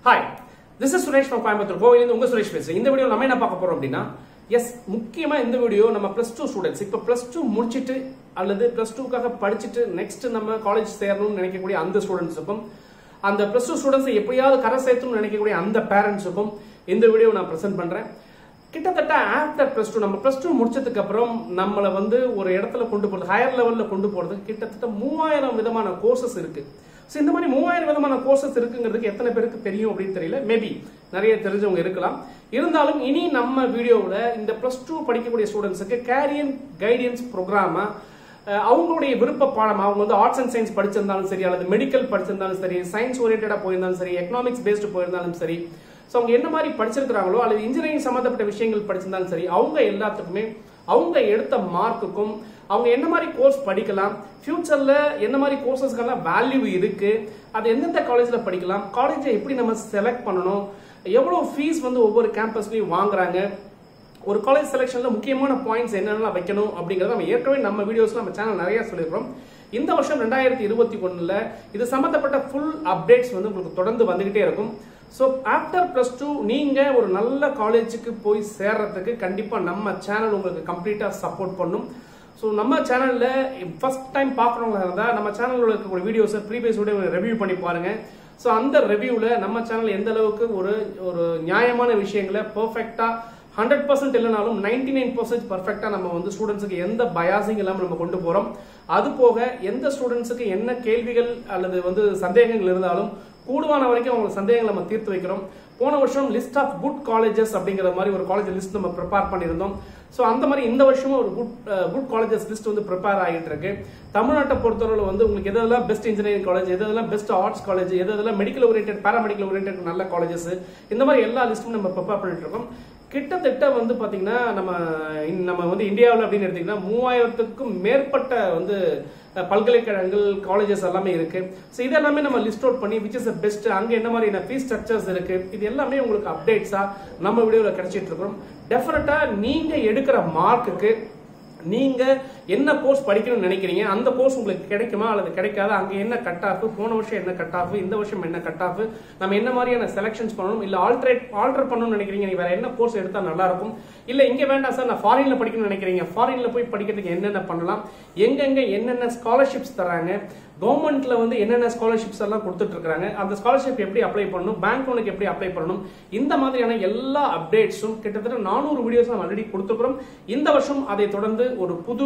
hi this is Suresh from Coimbatore கோவிலிருந்து உங்க சுரேஷ் பேசுறேன் இந்த வீடியோ நம்ம என்ன பார்க்க போறோம் அப்படின்னா எஸ் முக்கியமா இந்த வீடியோ நம்ம பிளஸ் டூ ஸ்டூடெண்ட்ஸ் இப்போ பிளஸ் டூ முடிச்சிட்டு அல்லது பிளஸ் டூக்காக படிச்சுட்டு நெக்ஸ்ட் நம்ம காலேஜ் சேரணும்னு நினைக்கக்கூடிய அந்த ஸ்டூடெண்ட்ஸுக்கும் அந்த பிளஸ் டூ ஸ்டூடெண்ட்ஸை எப்படியாவது கரை சேர்த்தணும்னு நினைக்கக்கூடிய அந்த பேரண்ட்ஸுக்கும் இந்த வீடியோ நான் ப்ரெசென்ட் பண்றேன் கிட்டத்தட்ட ஆஃப்டர் பிளஸ் டூ நம்ம பிளஸ் டூ முடிச்சதுக்கு அப்புறம் நம்மளை வந்து ஒரு இடத்துல கொண்டு போறது ஹையர் லெவல்ல கொண்டு போறது கிட்டத்தட்ட மூவாயிரம் விதமான கோர்சஸ் இருக்கு ஸோ இந்த மாதிரி மூவாயிரம் விதமான கோர்சஸ் இருக்குங்கிறதுக்கு எத்தனை பேருக்கு தெரியும் அப்படின்னு தெரியல மேபி நிறைய தெரிஞ்சவங்க இருக்கலாம் இருந்தாலும் இனி நம்ம வீடியோவில் இந்த பிளஸ் டூ படிக்கக்கூடிய ஸ்டூடெண்ட்ஸுக்கு கேரியன் கைடன்ஸ் ப்ரோக்ராமா அவங்களுடைய விருப்ப பாடம் அவங்க வந்து ஆர்ட்ஸ் அண்ட் சயின்ஸ் படிச்சிருந்தாலும் சரி அல்லது மெடிக்கல் படிச்சிருந்தாலும் சரி சயின்ஸ் ஓரியன்டா போயிருந்தாலும் சரி எக்கனாமிக்ஸ் பேஸ்டு போயிருந்தாலும் சரி ஸோ அவங்க என்ன மாதிரி படிச்சிருக்கிறாங்களோ அல்லது இன்ஜினியரிங் சம்மந்தப்பட்ட விஷயங்கள் படிச்சிருந்தாலும் சரி அவங்க எல்லாத்துக்குமே அவங்க எடுத்த மார்க்குக்கும் அவங்க என்ன மாதிரி கோர்ஸ் படிக்கலாம் ஃபியூச்சர்ல என்ன மாதிரி கோர்சஸ்க்கெல்லாம் வேல்யூ இருக்கு அது எந்தெந்த காலேஜ்ல படிக்கலாம் காலேஜை எப்படி நம்ம செலக்ட் பண்ணணும் எவ்வளவு ஃபீஸ் வந்து ஒவ்வொரு கேம்பஸ்லயும் வாங்குறாங்க ஒரு காலேஜ் செலெக்ஷன்ல முக்கியமான பாயிண்ட்ஸ் என்னென்னலாம் வைக்கணும் அப்படிங்கறத நம்ம ஏற்கனவே நம்ம வீடியோஸ்ல நம்ம சேனல் நிறைய சொல்லியிருக்கிறோம் இந்த வருஷம் ரெண்டாயிரத்தி இருபத்தி ஒண்ணுல இது சம்பந்தப்பட்ட ஃபுல் அப்டேட்ஸ் வந்து உங்களுக்கு தொடர்ந்து வந்துகிட்டே இருக்கும் ஸோ ஆஃப்டர் ப்ளஸ் டூ நீங்க ஒரு நல்ல காலேஜுக்கு போய் சேர்றதுக்கு கண்டிப்பா நம்ம சேனல் உங்களுக்கு கம்ப்ளீட்டா சப்போர்ட் பண்ணும் ஸோ நம்ம சேனல்ல ஃபர்ஸ்ட் டைம் பார்க்குறவங்களா இருந்தால் நம்ம சேனலில் இருக்கக்கூடிய வீடியோஸை ப்ரீவியஸ் வீடியோ ரிவ்யூ பண்ணி பாருங்க ஸோ அந்த ரிவ்யூவில் நம்ம சேனல் எந்த அளவுக்கு ஒரு ஒரு நியாயமான விஷயங்களை பர்ஃபெக்டா ஹண்ட்ரட் பர்சன்ட் இல்லைனாலும் நைன்டி நைன் பர்சன்ட் பர்ஃபெக்டா நம்ம வந்து ஸ்டூடெண்ட்ஸுக்கு எந்த பயாசிங் இல்லாமல் நம்ம கொண்டு போறோம் அது போக எந்த ஸ்டூடெண்ட்ஸுக்கு என்ன கேள்விகள் அல்லது வந்து சந்தேகங்கள் இருந்தாலும் கூடுமான வரைக்கும் அவங்க சந்தேகங்களை நம்ம தீர்த்து வைக்கிறோம் போன வருஷம் லிஸ்ட் ஆஃப் குட் காலேஜஸ் அப்படிங்கிற மாதிரி ஒரு காலேஜ் லிஸ்ட் நம்ம ப்ரிப்பேர் பண்ணியிருந்தோம் ஸோ அந்த மாதிரி இந்த வருஷமும் ஒரு குட் குட் காலேஜஸ் லிஸ்ட் வந்து ப்ரிப்பேர் ஆகிட்டு இருக்கு தமிழ்நாட்டை பொறுத்தவரை வந்து உங்களுக்கு எதெல்லாம் பெஸ்ட் இன்ஜினியரிங் காலேஜ் எதெல்லாம் பெஸ்ட் ஆர்ட்ஸ் காலேஜ் எதெல்லாம் மெடிக்கல் ஓரியன்ட் பேராமெடிக்கல் ஓரியன்ட் நல்ல காலேஜஸ் இந்த மாதிரி எல்லா லிஸ்ட்டும் நம்ம ப்ரிப்பேர் பண்ணிட்டு இருக்கோம் கிட்டத்தட்ட வந்து பாத்தீங்கன்னா நம்ம நம்ம வந்து இந்தியாவில் அப்படின்னு எடுத்தீங்கன்னா மூவாயிரத்துக்கும் மேற்பட்ட வந்து பல்கலைக்கழகங்கள் காலேஜஸ் எல்லாமே இருக்கு ஸோ இதெல்லாமே நம்ம லிஸ்ட் அவுட் பண்ணி விச் இஸ் பெஸ்ட் அங்கே என்ன மாதிரியான ஃபீஸ் ஸ்ட்ரக்சர்ஸ் இருக்கு இது எல்லாமே உங்களுக்கு அப்டேட்ஸா நம்ம வீடியோவில் கிடைச்சிட்டு இருக்கிறோம் டெஃபினட்டா நீங்க எடுக்கிற மார்க்குக்கு நீங்க என்ன கோர்ஸ் படிக்கணும்னு நினைக்கிறீங்க அந்த கோர்ஸ் உங்களுக்கு கிடைக்குமா அல்லது கிடைக்காத அங்க என்ன கட் ஆஃப் போன வருஷம் என்ன கட் ஆஃப் இந்த வருஷம் என்ன கட் ஆஃப் நம்ம என்ன மாதிரியான செலக்ஷன்ஸ் பண்ணணும் இல்ல ஆல்ட்ரேட் ஆல்டர் பண்ணணும்னு நினைக்கிறீங்க நீங்க வேற என்ன கோர்ஸ் எடுத்தா நல்லா இருக்கும் இல்ல இங்க வேண்டாம் சார் நான் ஃபாரின்ல படிக்கணும்னு நினைக்கிறீங்க ஃபாரின்ல போய் படிக்கிறதுக்கு என்னென்ன பண்ணலாம் எங்கெங்க என்னென்ன ஸ்காலர்ஷிப்ஸ் தராங்க கவர்மெண்ட்ல வந்து என்னென்ன ஸ்காலர்ஷிப்ஸ் எல்லாம் கொடுத்துட்டு இருக்காங்க அந்த ஸ்காலர்ஷிப் எப்படி அப்ளை பண்ணணும் பேங்க் லோனுக்கு எப்படி அப்ளை பண்ணணும் இந்த மாதிரியான எல்லா அப்டேட்ஸும் கிட்டத்தட்ட நானூறு வீடியோஸ் நம்ம ஆல்ரெடி கொடுத்துருக்கிறோம் இந்த வருஷம் அதை தொடர்ந்து ஒரு புது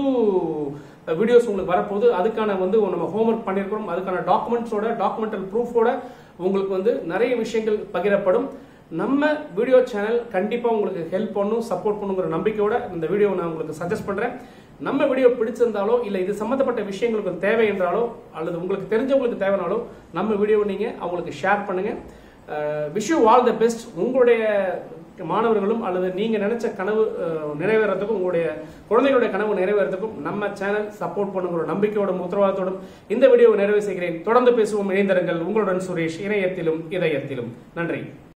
வீடியோஸ் உங்களுக்கு வரப்போகுது அதுக்கான வந்து நம்ம ஹோம்ஒர்க் பண்ணியிருக்கிறோம் அதுக்கான டாக்குமெண்ட்ஸோட டாக்குமெண்டல் ப்ரூஃபோட உங்களுக்கு வந்து நிறைய விஷயங்கள் பகிரப்படும் நம்ம வீடியோ சேனல் கண்டிப்பா உங்களுக்கு ஹெல்ப் பண்ணும் சப்போர்ட் பண்ணுங்கிற நம்பிக்கையோட இந்த வீடியோ நான் உங்களுக்கு சஜஸ்ட் பண்றேன் நம்ம வீடியோ பிடிச்சிருந்தாலோ இல்ல இது சம்பந்தப்பட்ட விஷயங்களுக்கு தேவை என்றாலோ அல்லது உங்களுக்கு தெரிஞ்சவங்களுக்கு தேவைனாலோ நம்ம வீடியோ நீங்க அவங்களுக்கு ஷேர் பண்ணுங்க wish you all the best உங்களுடைய மாணவர்களும் அல்லது நீங்க நினைச்ச கனவு நிறைவேறதுக்கும் உங்களுடைய குழந்தைகளுடைய கனவு நிறைவேறதுக்கும் நம்ம சேனல் சப்போர்ட் பண்ணுங்கிற நம்பிக்கையோடும் உத்தரவாதத்தோடும் இந்த வீடியோவை நிறைவு செய்கிறேன் தொடர்ந்து பேசுவோம் இணைந்திருங்கள் உங்களுடன் சுரேஷ் இணையத்திலும் இதயத்திலும் நன்றி